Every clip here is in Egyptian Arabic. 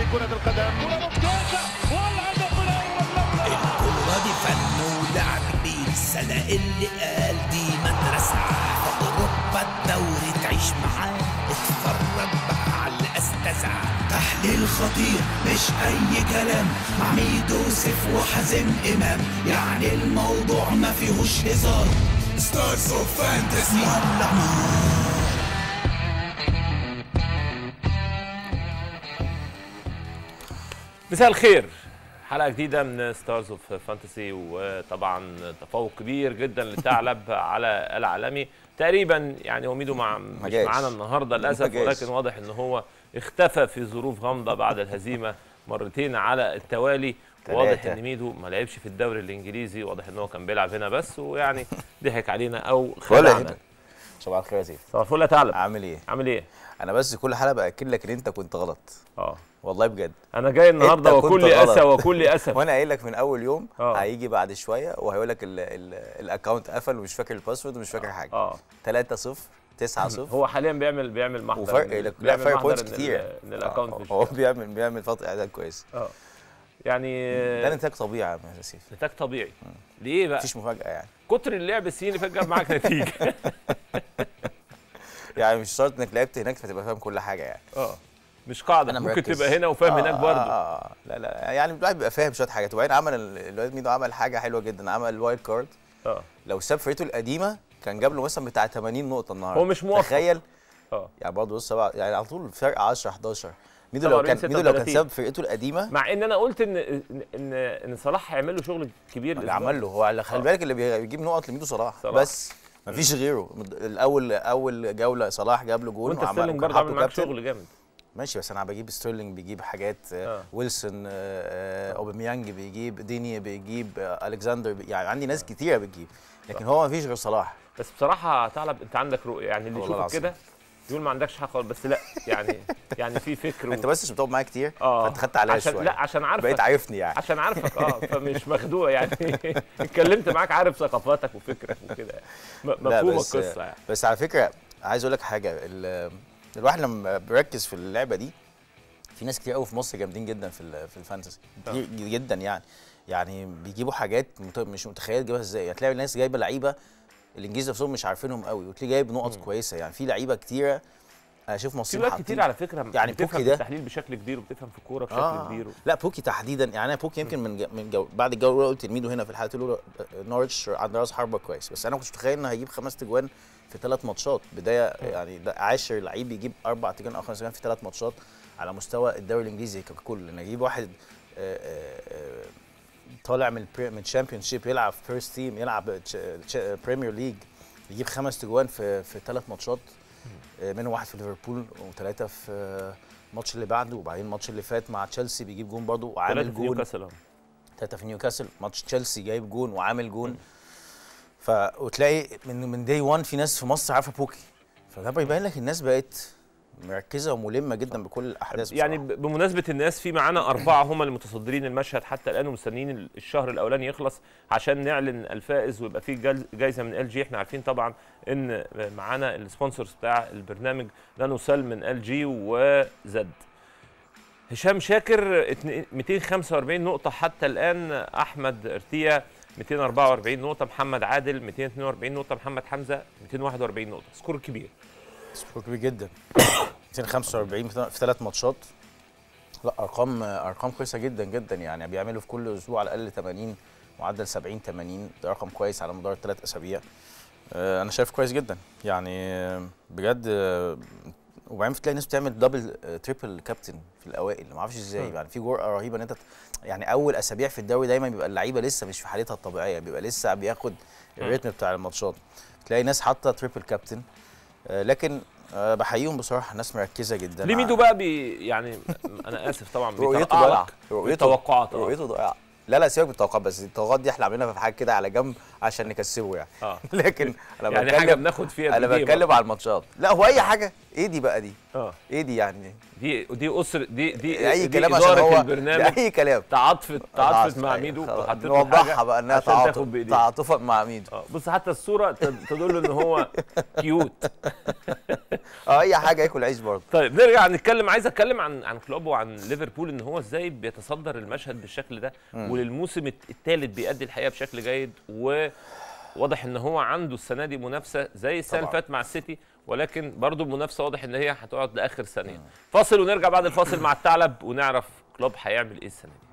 كرة القدم كرة ممتازة والهدف الأول الكورة دي فن ولعب بيه السنة اللي قال دي مدرسة في أوروبا الدوري تعيش معاه اتفرج بقى على الأستاذة تحليل خطير مش أي كلام مع ميدو سيف وحازم إمام يعني الموضوع ما فيهوش هزار ستارز اوف فانتسي يلا نار مساء الخير حلقه جديده من ستارز اوف فانتسي وطبعا تفوق كبير جدا للثعلب على العالمي تقريبا يعني هو ميدو مع مش جاش. معانا النهارده ما للاسف جاش. ولكن واضح ان هو اختفى في ظروف غامضه بعد الهزيمه مرتين على التوالي واضح تلاتة. ان ميدو ما لعبش في الدوري الانجليزي واضح ان هو كان بيلعب هنا بس ويعني ضحك علينا او ولا خدعنا هنا صباح الخير يا سيف صباح الفل يا ثعلب عامل ايه؟ عامل ايه؟ انا بس كل حلقه باكد لك ان انت كنت غلط اه والله بجد انا جاي النهارده أنت كنت وكل غلط. اسى وكل اسف وانا قايل لك من اول يوم آه. هيجي بعد شويه وهيقول لك ال- ال- الاكونت قفل ومش فاكر الباسورد ومش فاكر حاجه اه 3 0 9 0 هو حاليا بيعمل بيعمل محضر وفرق إن- لا لا بيعمل فرق محضر بوينتس إن ال- كتير ان الاكونت آه، مش هو بيعمل بيعمل فتره اعداد كويس اه يعني ده نتاج طبيعي يا سيف نتاج طبيعي ليه بقى؟ مفيش مفاجاه يعني كتر اللعب السنين اللي فات جاب معاك نتيجه يعني مش شرط انك لعبت هناك فتبقى فاهم كل حاجه يعني اه مش قاعده انا ممكن مركز. تبقى هنا وفاهم آه، هناك آه، برضه آه لا لا يعني الواحد بيبقى فاهم شويه حاجات وبعدين عمل ال- الواد ميدو عمل حاجه حلوه جدا عمل الوايلد كارد اه لو ساب فرقته القديمه كان جاب له مثلا بتاع 80 نقطه النهارده هو مش موفق. تخيل اه يعني برضه بص سبعة يعني على طول فرق 10 11 ميدو لو 47 كان ميدو لو كان 36. ساب فرقته القديمه مع ان انا قلت ان ان ان, إن صلاح هيعمل له شغل كبير اللي الأسبوع عمل له هو اللي خلي آه. بالك اللي بيجيب نقط لميدو صلاح, صلاح. بس مفيش غيره الاول اول جوله صلاح جاب له جول وانت وعمل- ستيرلينج وكان برضه عامل حاطه معاك كابتن. شغل جامد ماشي بس انا بجيب ستيرلينج بيجيب حاجات آه. آه. ويلسون آه، آه، اوباميانج بيجيب ديني بيجيب آه، الكسندر بي... يعني عندي ناس كتيره بتجيب لكن هو ما فيش غير صلاح بس بصراحه ثعلب انت عندك رؤيه يعني اللي والله يشوفك العظيم. كده يقول ما عندكش حق خالص بس لا يعني يعني في فكر و- انت بس عشان بتقعد معايا كتير اه فانت خدت عليا عشان شويه لا عشان عارفك بقيت عارفني يعني عشان عارفك اه فمش مخدوع يعني اتكلمت معاك عارف ثقافاتك وفكرك وكده يعني. م- لا مفهوم بس- القصه يعني بس على فكره عايز اقول لك حاجه ال- الواحد لما بيركز في اللعبه دي في ناس كتير قوي في مصر جامدين جدا في ال- في الفانتسي كتير جدا يعني يعني بيجيبوا حاجات مت- مش متخيل تجيبها ازاي يعني تلاقي الناس جايبه لعيبه الانجليز نفسهم مش عارفينهم قوي وتلاقي جايب نقط كويسه يعني في لعيبه كتيره انا اشوف في مصريين ولاد حاطين كتير على فكره يعني بتفهم بوكي في ده- التحليل بشكل كبير وبتفهم في الكوره بشكل آه. كبير لا بوكي تحديدا يعني انا بوكي يمكن من, ج... من جو... بعد الجوله الاولى قلت لميدو هنا في الحلقه الاولى آه، نورتش عند راس حربه كويس بس انا ما كنتش متخيل انه هيجيب خمس تجوان في ثلاث ماتشات بدايه يعني ده عاشر لعيب يجيب اربع تجوان او خمس تجوان في ثلاث ماتشات على مستوى الدوري الانجليزي ككل ان يجيب واحد آه، آه، آه، طالع من البري... من تشامبيون شيب يلعب فيرست تيم يلعب بريمير ليج يجيب خمس تجوان في في ثلاث ماتشات آه، منهم واحد في ليفربول وثلاثه في آه، الماتش اللي بعده وبعدين الماتش اللي فات مع تشيلسي بيجيب جون برضه وعامل ثلاثه في جون نيوكاسل أهو. ثلاثه في نيوكاسل ماتش تشيلسي جايب جون وعامل جون ف وتلاقي من من داي 1 في ناس في مصر عارفه بوكي فده بيبين لك الناس بقت مركزه وملمه جدا بكل الاحداث يعني بصراحة. ب- بمناسبه الناس في معانا اربعه هم اللي متصدرين المشهد حتى الان ومستنيين ال- الشهر الاولاني يخلص عشان نعلن الفائز ويبقى في جل- جايزه من ال جي احنا عارفين طبعا ان معانا السبونسرز بتاع البرنامج نانو سيل من ال جي وزد هشام شاكر اتنين- 245 نقطة حتى الآن أحمد ارتيا 244 نقطة محمد عادل 242 نقطة محمد حمزة 241 نقطة سكور كبير سكور كبير جدا 245 في ثلاث ماتشات لا ارقام ارقام كويسه جدا جدا يعني بيعملوا في كل اسبوع على الاقل 80 معدل 70 80 ده رقم كويس على مدار الثلاث اسابيع آه، انا شايف كويس جدا يعني آه، بجد آه، وبعدين تلاقي ناس بتعمل دبل آه، تريبل كابتن في الاوائل ما اعرفش ازاي مم. يعني في جرأه رهيبه ان انت يعني اول اسابيع في الدوري دايما بيبقى اللعيبه لسه مش في حالتها الطبيعيه بيبقى لسه بياخد الريتم بتاع الماتشات تلاقي ناس حاطه تريبل كابتن آه، لكن آه، بحييهم بصراحه ناس مركزه جدا ليه ميدو بقى بي يعني انا اسف طبعا رؤيته بيترقع ضايعه لك رؤيته توقعات رؤيته ضايعه لا لا سيبك من التوقعات بس التوقعات دي احنا عاملينها في حاجه كده على جنب عشان نكسبه يعني اه لكن انا يعني حاجه بتكلم بناخد فيها انا بإيديه بتكلم برضه. على الماتشات لا هو اي حاجه ايه دي بقى دي اه ايه دي يعني دي دي اسر دي دي اي دي كلام عشان إدارة هو البرنامج اي كلام تعاطفت تعاطفت مع أيوة، ميدو خلاص. وحطيت له نوضحها حاجة بقى انها عشان تعاطف تاخد بايديه تعاطفا مع ميدو اه بص حتى الصوره تد- تدل ان هو كيوت اه اي حاجه ياكل عيش برضه طيب نرجع نتكلم عايز اتكلم عن عن كلوب وعن ليفربول ان هو ازاي بيتصدر المشهد بالشكل ده وللموسم الثالث بيأدي الحقيقه بشكل جيد وواضح ان هو عنده السنه دي منافسه زي السنه اللي طبعاً. فاتت مع السيتي ولكن برضه المنافسه واضح ان هي هتقعد لاخر ثانيه فاصل ونرجع بعد الفاصل مع الثعلب ونعرف كلوب هيعمل ايه السنه دي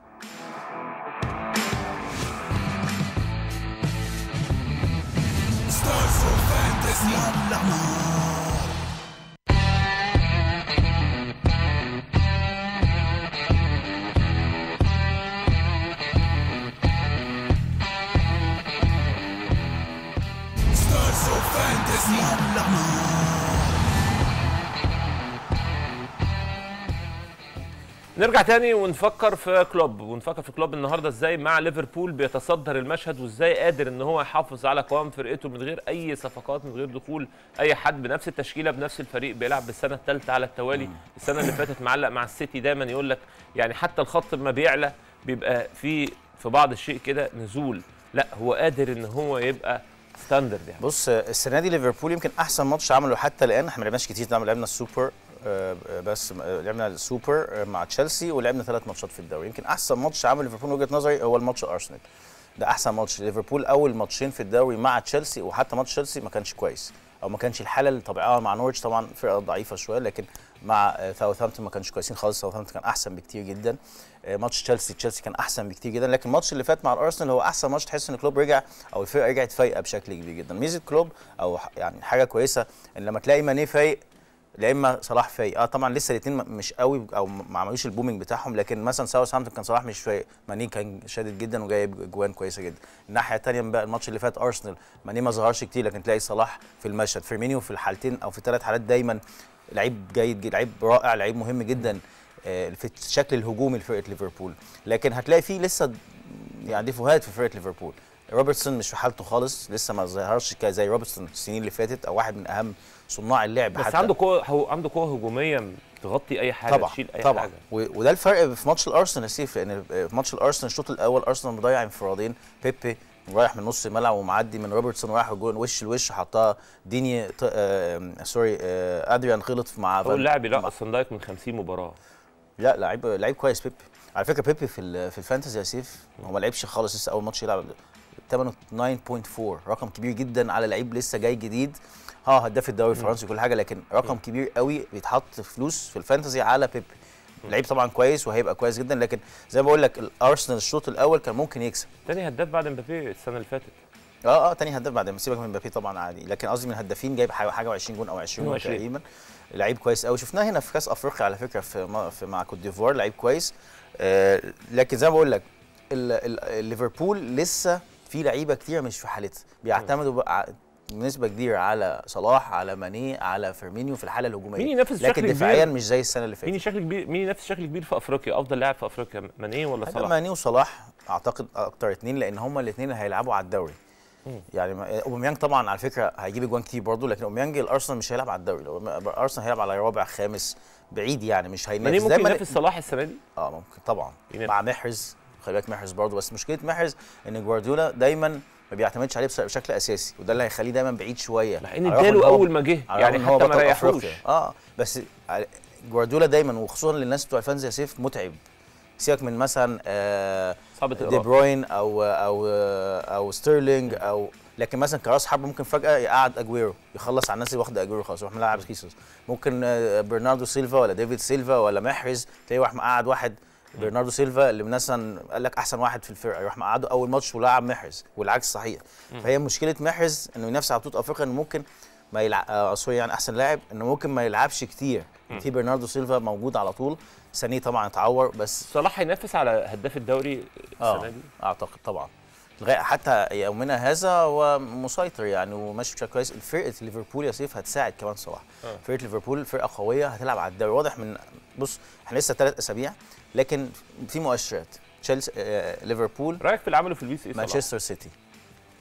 نرجع تاني ونفكر في كلوب ونفكر في كلوب النهارده ازاي مع ليفربول بيتصدر المشهد وازاي قادر ان هو يحافظ على قوام فرقته من غير اي صفقات من غير دخول اي حد بنفس التشكيله بنفس الفريق بيلعب بالسنه الثالثه على التوالي السنه اللي فاتت معلق مع السيتي دايما يقول لك يعني حتى الخط ما بيعلى بيبقى في في بعض الشيء كده نزول لا هو قادر ان هو يبقى ستاندرد يعني بص السنه دي ليفربول يمكن احسن ماتش عمله حتى الان احنا ما لعبناش كتير طبعا لعبنا السوبر آه، بس آه، لعبنا السوبر آه، مع تشيلسي ولعبنا ثلاث ماتشات في الدوري يمكن احسن ماتش عمل ليفربول من وجهه نظري هو الماتش ارسنال ده احسن ماتش ليفربول اول ماتشين في الدوري مع تشيلسي وحتى ماتش تشيلسي ما كانش كويس او ما كانش الحاله الطبيعيه مع نورwich طبعا فرقه ضعيفه شويه لكن مع آه، ساوثهامبتون ما كانش كويسين خالص ساوثهامبتون كان احسن بكتير جدا آه، ماتش تشيلسي تشيلسي كان احسن بكتير جدا لكن الماتش اللي فات مع الارسنال هو احسن ماتش تحس ان كلوب رجع او الفرقه رجعت فايقه بشكل كبير جدا ميزه كلوب او ح- يعني حاجه كويسه ان لما تلاقي ماني فايق لا اما صلاح فايق اه طبعا لسه الاثنين مش قوي او ما عملوش البومينج بتاعهم لكن مثلا ساوثهامبتون كان صلاح مش فايق ماني كان شادد جدا وجايب اجوان كويسه جدا الناحيه الثانيه بقى الماتش اللي فات ارسنال ماني ما ظهرش كتير لكن تلاقي صلاح في المشهد فيرمينيو في الحالتين او في الثلاث حالات دايما لعيب جيد جدا لعيب رائع لعيب مهم جدا آه، في الشكل الهجومي لفرقه ليفربول لكن هتلاقي فيه لسه يعني ديفوهات في فرقه ليفربول روبرتسون مش في حالته خالص لسه ما ظهرش ك- زي روبرتسون السنين اللي فاتت او واحد من اهم صناع اللعب بس حتى عنده قوه هو عنده قوه هجوميه تغطي اي حاجه طبعا تشيل اي طبعا حاجه و- وده الفرق في ماتش الارسنال يا سيف لان في ماتش الارسنال الشوط الاول ارسنال مضيع انفرادين بيبي رايح من نص الملعب ومعدي من روبرتسون ورايح الجون وش لوش حطها ديني ط- آه سوري آه ادريان غلط مع هو فان- اللاعب يلعب فان دايك من 50 مباراه لا لعيب لعيب كويس بيبي على فكره بيبي في ال- في الفانتزي يا سيف هو ما لعبش خالص لسه اول ماتش يلعب ثمنه 9.4 رقم كبير جدا على لعيب لسه جاي جديد اه هداف الدوري الفرنسي وكل حاجه لكن رقم كبير قوي بيتحط فلوس في الفانتزي على بيبي لعيب طبعا كويس وهيبقى كويس جدا لكن زي ما بقول لك الارسنال الشوط الاول كان ممكن يكسب تاني هداف بعد مبابي السنه اللي فاتت اه اه تاني هداف بعد ما سيبك من مبابي طبعا عادي لكن قصدي من الهدافين جايب حاجه حاجه و20 جون او 20 جون 22. تقريبا لعيب كويس قوي شفناه هنا في كاس افريقيا على فكره في, ما- في مع كوت ديفوار لعيب كويس آه لكن زي ما بقول لك ال- ال- ليفربول لسه في لعيبه كتير مش في حالتها بيعتمدوا بقى بنسبه كبيره على صلاح على ماني على فيرمينيو في الحاله الهجوميه مين ينافس لكن بشكل دفاعيا كبير؟ مش زي السنه اللي مين فاتت شكل كبير مين ينافس بشكل كبير في افريقيا افضل لاعب في افريقيا ماني ولا هيبقى صلاح ماني وصلاح اعتقد اكتر اتنين لان هما الاثنين هيلعبوا على الدوري مم. يعني ما- اوباميانج طبعا على فكره هيجيب اجوان كتير برضه لكن اوباميانج الارسنال مش هيلعب على الدوري لو ارسنال هيلعب على رابع خامس بعيد يعني مش ماني هينافس ممكن دايما ينافس صلاح السنه دي اه ممكن طبعا ينافس. مع محرز خلي بالك محرز برضه بس مشكله محرز ان جوارديولا دايما ما بيعتمدش عليه بس- بشكل اساسي وده اللي هيخليه دايما بعيد شويه مع ان على الرغم اداله هو- اول ما جه على يعني الرغم إن هو حتى ما بطل ريحوش أفريقيا. اه بس على- جوارديولا دايما وخصوصا للناس بتوع الفانز يا سيف متعب سيبك من مثلا آه صعب دي تقراه بروين او او او ستيرلينج او لكن مثلا كراس حرب ممكن فجاه يقعد اجويرو يخلص على الناس اللي واخده اجويرو خلاص يروح ملاعب خيسوس ممكن آه، برناردو سيلفا ولا ديفيد سيلفا ولا محرز تلاقيه راح مقعد واحد برناردو سيلفا اللي مثلا قال لك احسن واحد في الفرقه يروح مقعده اول ماتش ولعب محرز والعكس صحيح فهي مشكله محرز انه ينافس على بطوله افريقيا انه ممكن ما يلعب آه سوري يعني احسن لاعب انه ممكن ما يلعبش كتير في برناردو سيلفا موجود على طول سنيه طبعا اتعور بس صلاح هينافس على هداف الدوري السنه اه دي اعتقد طبعا لغايه حتى يومنا هذا هو مسيطر يعني وماشي بشكل كويس فرقه ليفربول يا سيف هتساعد كمان صلاح آه. فرقه ليفربول فرقه قويه هتلعب على الدوري واضح من بص احنا لسه ثلاث اسابيع لكن في مؤشرات تشيلسي آه ليفربول رايك في اللي عمله في البي سي صلاح مانشستر سيتي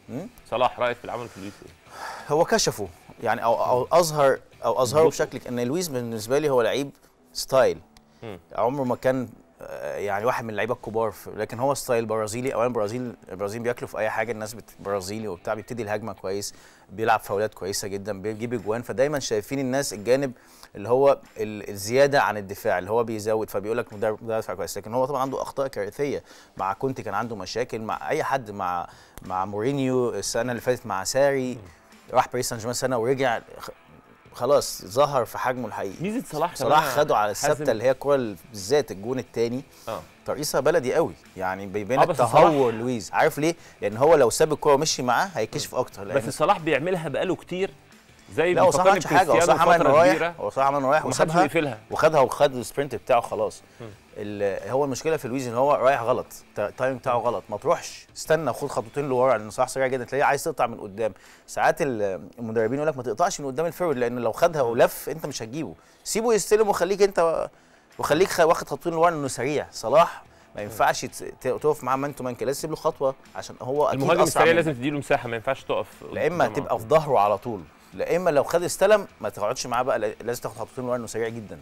مم؟ صلاح رايك في العمل في لويس ايه؟ هو كشفه يعني او او اظهر او اظهره بشكل ان لويس بالنسبه لي هو لعيب ستايل مم. عمره ما كان آه، يعني واحد من اللعيبه الكبار في- لكن هو ستايل برازيلي اولا برازيل البرازيل بياكلوا في اي حاجه الناس بت- برازيلي وبتاع بيبتدي الهجمه كويس بيلعب فاولات كويسه جدا بيجيب اجوان فدايما شايفين الناس الجانب اللي هو ال- الزياده عن الدفاع اللي هو بيزود فبيقول لك مدرب مدرب دفاع كويس لكن هو طبعا عنده اخطاء كارثيه مع كونتي كان عنده مشاكل مع اي حد مع مع مورينيو السنه اللي فاتت مع ساري راح باريس سان جيرمان سنه ورجع خ- خلاص ظهر في حجمه الحقيقي ميزه صلاح صلاح كمان خده على حازم. الثابته اللي هي الكره اللي بالذات الجون الثاني اه ترقيصه بلدي قوي يعني بيبين آه، لك بس تهور صلاح- لويس عارف ليه؟ لان هو لو ساب الكره ومشي معاه هيكشف اكتر لان بس صلاح بيعملها بقاله كتير زي لا هو صلاح ما بيفكرني عملش حاجه هو بكريستيانو صلاح عمل انه فترة رايح كبيرة هو صلاح عمل انه رايح ومحدش وسابها بيقفلها وخدها وخد السبرنت بتاعه خلاص ال- هو المشكله في لويس ان هو رايح غلط الت- التايم بتاعه غلط ما تروحش استنى وخد خطوتين لورا لان صلاح سريع جدا تلاقيه عايز تقطع من قدام ساعات ال- المدربين يقول لك ما تقطعش من قدام الفيرود لان لو خدها ولف انت مش هتجيبه سيبه يستلم وخليك انت وخليك خ- واخد خطوتين لورا لانه سريع صلاح ما ينفعش تس- ت- تقف معاه مان تو مان كده لازم تسيب له خطوه عشان هو اكيد المهاجم أسرع السريع منك. لازم تديله مساحه ما ينفعش تقف لا اما قدام تبقى في ظهره على طول لا اما لو خد استلم ما تقعدش معاه بقى لا- لازم تاخد خطوتين لورا لانه سريع جدا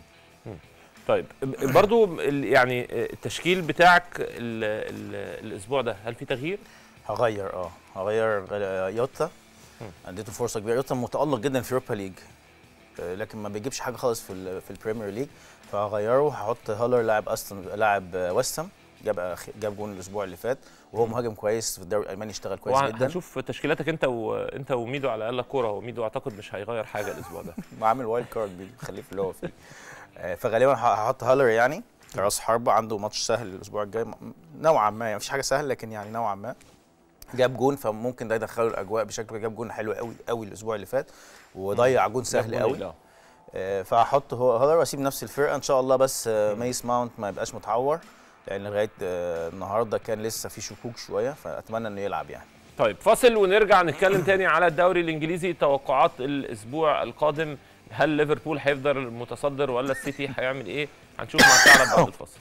طيب ب- برضو ال- يعني التشكيل بتاعك ال ال الاسبوع ده هل في تغيير؟ هغير اه هغير آه، يوتا اديته فرصه كبيره يوتا متالق جدا في اوروبا ليج آه، لكن ما بيجيبش حاجه خالص في ال- في البريمير ليج فهغيره هحط هالر لاعب استون لاعب آه، ويست هام جاب أخ- جاب جون الاسبوع اللي فات وهو مهاجم كويس في الدوري الالماني اشتغل كويس وه- جدا هنشوف تشكيلاتك انت وانت وميدو على الاقل كوره وميدو اعتقد مش هيغير حاجه الاسبوع ده وعامل وايلد كارد بيخليه في اللي هو فيه آه، فغالبا ه- هحط هالر يعني كراس حربة عنده ماتش سهل الاسبوع الجاي م- نوعا ما يعني مفيش حاجه سهله لكن يعني نوعا ما جاب جون فممكن ده يدخله الاجواء بشكل جاب جون حلو قوي قوي الاسبوع اللي فات وضيع جون سهل جاب جون قوي اه. آه، فهحط هو هالر واسيب نفس الفرقه ان شاء الله بس آه، ميس ماونت ما يبقاش متعور لان لغايه آه، النهارده كان لسه في شكوك شويه فاتمنى انه يلعب يعني طيب فاصل ونرجع نتكلم تاني على الدوري الانجليزي توقعات الاسبوع القادم هل ليفربول هيفضل المتصدر ولا السيتي هيعمل ايه؟ هنشوف مع ثعلب بعد الفاصل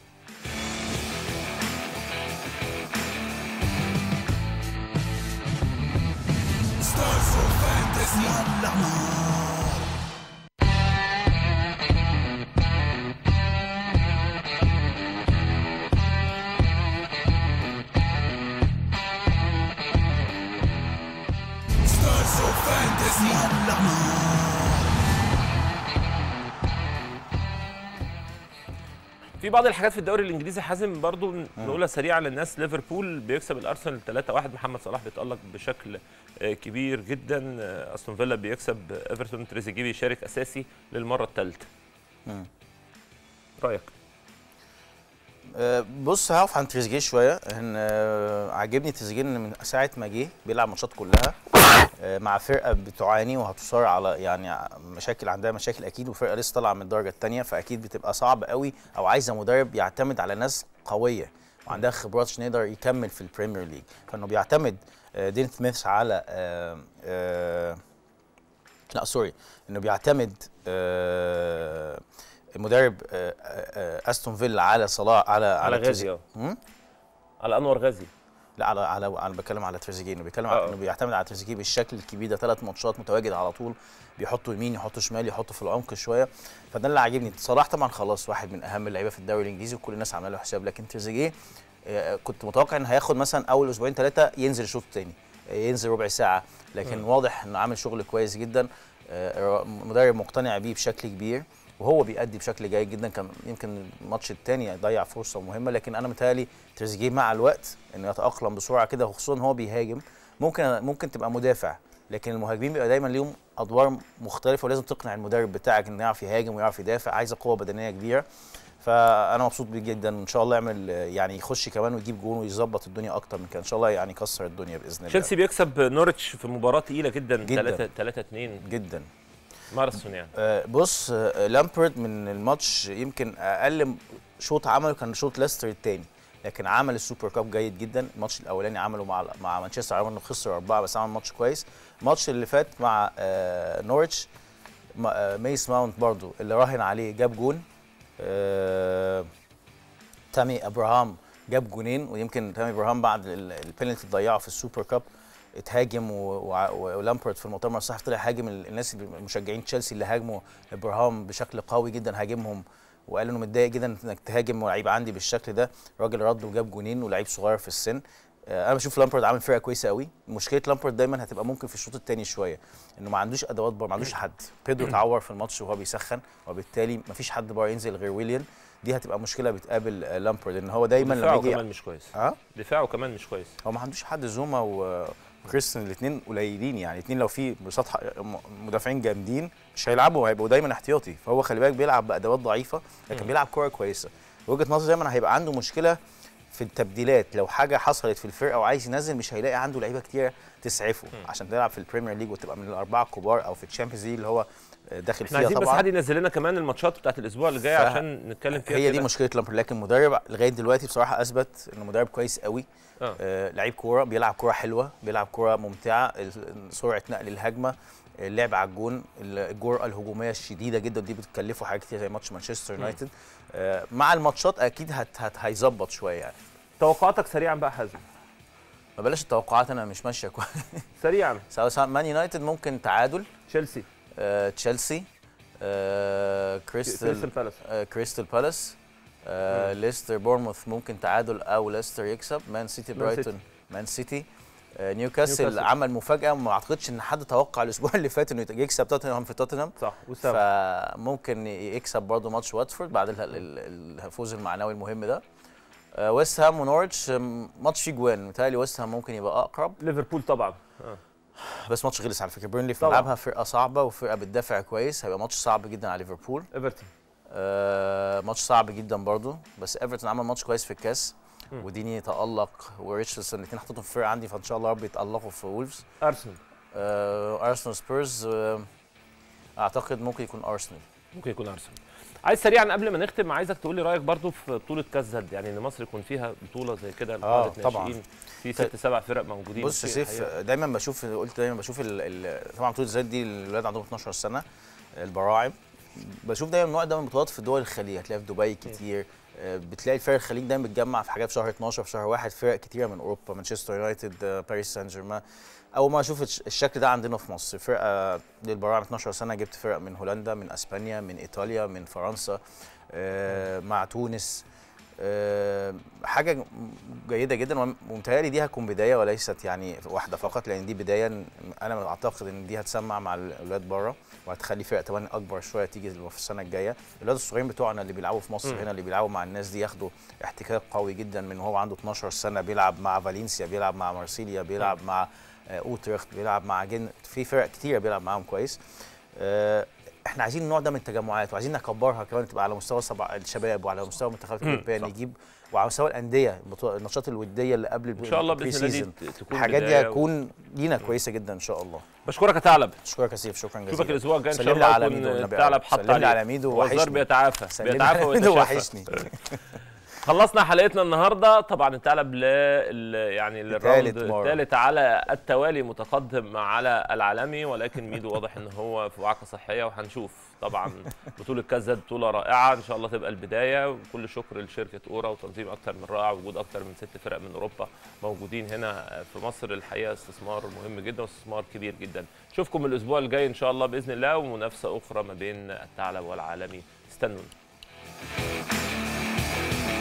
في بعض الحاجات في الدوري الانجليزي حازم برضو نقولها سريعا للناس ليفربول بيكسب الارسنال 3-1 محمد صلاح بيتالق بشكل آه، كبير جدا آه، استون فيلا بيكسب ايفرتون تريزيجيه بيشارك اساسي للمره الثالثه مم. رايك آه، بص هقف عن تريزيجيه شويه ان آه، عاجبني تريزيجيه ان من ساعه ما جه بيلعب ماتشات كلها آه، مع فرقه بتعاني وهتصارع على يعني مشاكل عندها مشاكل اكيد وفرقه لسه طالعه من الدرجه الثانيه فاكيد بتبقى صعب قوي او عايزه مدرب يعتمد على ناس قويه وعندها خبرات عشان يقدر يكمل في البريمير ليج فانه بيعتمد آه، دين سميث على آه، آه، لا سوري انه بيعتمد آه، المدرب آه، آه، آه، استون فيلا على صلاح على على تريزي- غازي اه مم؟ على انور غازي لا على على انا بتكلم على تريزيجيه انه بيتكلم آه. على انه بيعتمد على تريزيجيه بالشكل الكبير ده ثلاث ماتشات متواجد على طول بيحطوا يمين يحطوا شمال يحطوا في العمق شويه فده اللي عاجبني صلاح طبعا خلاص واحد من اهم اللعيبه في الدوري الانجليزي وكل الناس عامله له حساب لكن تريزيجيه آه، كنت متوقع ان هياخد مثلا اول اسبوعين ثلاثه ينزل الشوط الثاني ينزل ربع ساعه لكن واضح انه عامل شغل كويس جدا آه، مدرب مقتنع بيه بشكل كبير وهو بيأدي بشكل جيد جدا كان يمكن الماتش الثاني ضيع فرصه مهمه لكن انا متهيألي تريزيجيه مع الوقت انه يتأقلم بسرعه كده وخصوصا هو بيهاجم ممكن ممكن تبقى مدافع لكن المهاجمين بيبقى دايما ليهم ادوار مختلفه ولازم تقنع المدرب بتاعك انه يعرف يهاجم ويعرف يدافع عايزه قوه بدنيه كبيره فانا مبسوط بيه جدا ان شاء الله يعمل يعني يخش كمان ويجيب جون ويظبط الدنيا اكتر من كده ان شاء الله يعني يكسر الدنيا باذن الله تشيلسي بيكسب نورتش في مباراه تقيله جدا جداً. 3 3 2 جدا ماراثون يعني آه، بص آه، لامبرد من الماتش يمكن اقل شوط عمله كان شوط ليستر الثاني لكن عمل السوبر كاب جيد جدا الماتش الاولاني عمله مع مع مانشستر رغم انه خسر اربعه بس عمل ماتش كويس الماتش اللي فات مع آه، نورتش ما- آه، ميس ماونت برضو اللي راهن عليه جاب جون آه، تامي ابراهام جاب جونين ويمكن تامي ابراهام بعد ال- البينالتي اللي ضيعه في السوبر كاب اتهاجم و- وع- ولامبرد في المؤتمر الصحفي طلع هاجم ال- الناس اللي- المشجعين تشيلسي اللي هاجموا ابراهام بشكل قوي جدا هاجمهم وقال انه متضايق جدا انك تهاجم لعيب عندي بالشكل ده الراجل رد وجاب جونين ولعيب صغير في السن آه، انا بشوف لامبرد عامل فرقه كويسه قوي مشكله لامبرد دايما هتبقى ممكن في الشوط الثاني شويه انه ما عندوش ادوات بار ما عندوش حد بيدرو اتعور في الماتش وهو بيسخن وبالتالي ما فيش حد بار ينزل غير ويليان دي هتبقى مشكله بتقابل آه، لامبرد ان هو دايما لما دفاعه يجي كمان مش كويس اه دفاعه كمان مش كويس هو ما عندوش حد زوما و- وكريستن الاثنين قليلين يعني الاثنين لو في بسطح م- مدافعين جامدين مش هيلعبوا هيبقوا دايما احتياطي فهو خلي بالك بيلعب بادوات ضعيفه لكن بيلعب كوره كويسه وجهه نظري دايما هيبقى عنده مشكله في التبديلات لو حاجه حصلت في الفرقه وعايز ينزل مش هيلاقي عنده لعيبه كتير تسعفه عشان تلعب في البريمير ليج وتبقى من الاربعه الكبار او في الشامبيونز ليج اللي هو داخل احنا فيها عايزين بس طبعا حد ينزل لنا كمان الماتشات بتاعت الاسبوع اللي جاي ف- عشان نتكلم فيها هي دي كده. مشكله لامبرد لكن مدرب لغايه دلوقتي بصراحه اثبت انه مدرب كويس قوي آه. آه لعيب كوره بيلعب كوره حلوه بيلعب كوره ممتعه ال- سرعه نقل الهجمه اللعب على الجون الجرأه الهجوميه الشديده جدا دي بتكلفه حاجات كتير زي ماتش مانشستر يونايتد آه مع الماتشات اكيد هت هت هيظبط شويه يعني توقعاتك سريعا بقى حازم ما بلاش التوقعات انا مش ماشيه كويس سريعا سواء مان يونايتد ممكن تعادل تشيلسي آه تشيلسي آه كريستال كريستال بالاس آه، كريستال بالاس آه، ليستر بورموث ممكن تعادل او ليستر يكسب مان سيتي مان سيتي. برايتون مان سيتي آه، نيوكاسل نيوكاسل. عمل مفاجاه ما اعتقدش ان حد توقع الاسبوع اللي فات انه يكسب توتنهام في توتنهام صح وسام فممكن يكسب برضه ماتش واتفورد بعد ال- ال- الفوز المعنوي المهم ده آه، ويست هام ونورتش آم، ماتش فيه جوان متهيألي ويست هام ممكن يبقى اقرب ليفربول طبعا آه. بس ماتش غلس على فكره بيرنلي في طبعاً. ملعبها فرقه صعبه وفرقه بتدافع كويس هيبقى ماتش صعب جدا على ليفربول ايفرتون آه ماتش صعب جدا برضو بس ايفرتون عمل ماتش كويس في الكاس مم. وديني تألق وريتشاردسون الاثنين حطيتهم في الفرقه عندي فان شاء الله رب يتألقوا في وولفز ارسنال آه ارسنال سبيرز آه اعتقد ممكن يكون ارسنال ممكن يكون ارسنال عايز سريعا قبل ما نختم عايزك تقول لي رايك برضو في بطوله كاس زد يعني ان مصر يكون فيها بطوله زي كده آه، لقاده طبعاً. ناشئين في ست سبع فرق موجودين بص يا في سيف الحقيقة. دايما بشوف قلت دايما بشوف ال ال طبعا بطوله زد دي الولاد عندهم 12 سنه البراعم بشوف دايما النوع ده من البطولات في دول الخليج هتلاقيها في دبي كتير آه، بتلاقي الفرق الخليج دايما بتجمع في حاجات في شهر 12 في شهر واحد فرق كتيره من اوروبا مانشستر يونايتد آه، باريس سان جيرمان اول ما اشوف الش- الشكل ده عندنا في مصر فرقه للبراعم 12 سنه جبت فرق من هولندا من اسبانيا من ايطاليا من فرنسا آه، مع تونس آه، حاجه م- جيده جدا وم- ومتهيألي دي هتكون بدايه وليست يعني واحده فقط لان دي بدايه انا اعتقد ان دي هتسمع مع الاولاد بره وهتخلي فرق كمان اكبر شويه تيجي في السنه الجايه الاولاد الصغيرين بتوعنا اللي بيلعبوا في مصر مم. هنا اللي بيلعبوا مع الناس دي ياخدوا احتكاك قوي جدا من هو عنده 12 سنه بيلعب مع فالنسيا بيلعب مع مارسيليا بيلعب مع آه، اوترخت بيلعب مع جن في فرق كتيره بيلعب معاهم كويس آه، احنا عايزين النوع ده من التجمعات وعايزين نكبرها كمان تبقى على مستوى السبع- الشباب وعلى مستوى المنتخبات مم، الاوروبيه صح. نجيب وعلى مستوى الانديه البطو- النشاط الوديه اللي قبل ان شاء الله باذن الله البري-سيزن. دي ت- تكون الحاجات دي بداية و- هتكون لينا كويسه جدا ان شاء الله بشكرك يا ثعلب اشكرك يا سيف شكرا جزيلا اشوفك الاسبوع الجاي ان شاء سلم لي الله على يكون ميدو والنبي الثعلب أوي. حط سلم لي عليه على ميدو هو الزار وحشني. بيتعافى سلم لي بيتعافى على ميدو ويتشافى وحشني خلصنا حلقتنا النهارده طبعا الثعلب ل يعني الراوند التالت مرة. الثالث على التوالي متقدم على العالمي ولكن ميدو واضح ان هو في وعكه صحيه وهنشوف طبعا بطوله كاس زد بطوله رائعه ان شاء الله تبقى البدايه وكل شكر لشركه اورا وتنظيم اكتر من رائع وجود اكتر من ست فرق من اوروبا موجودين هنا في مصر الحقيقه استثمار مهم جدا واستثمار كبير جدا اشوفكم الاسبوع الجاي ان شاء الله باذن الله ومنافسه اخرى ما بين الثعلب والعالمي استنونا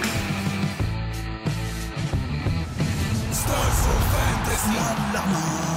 Stars of fantasy.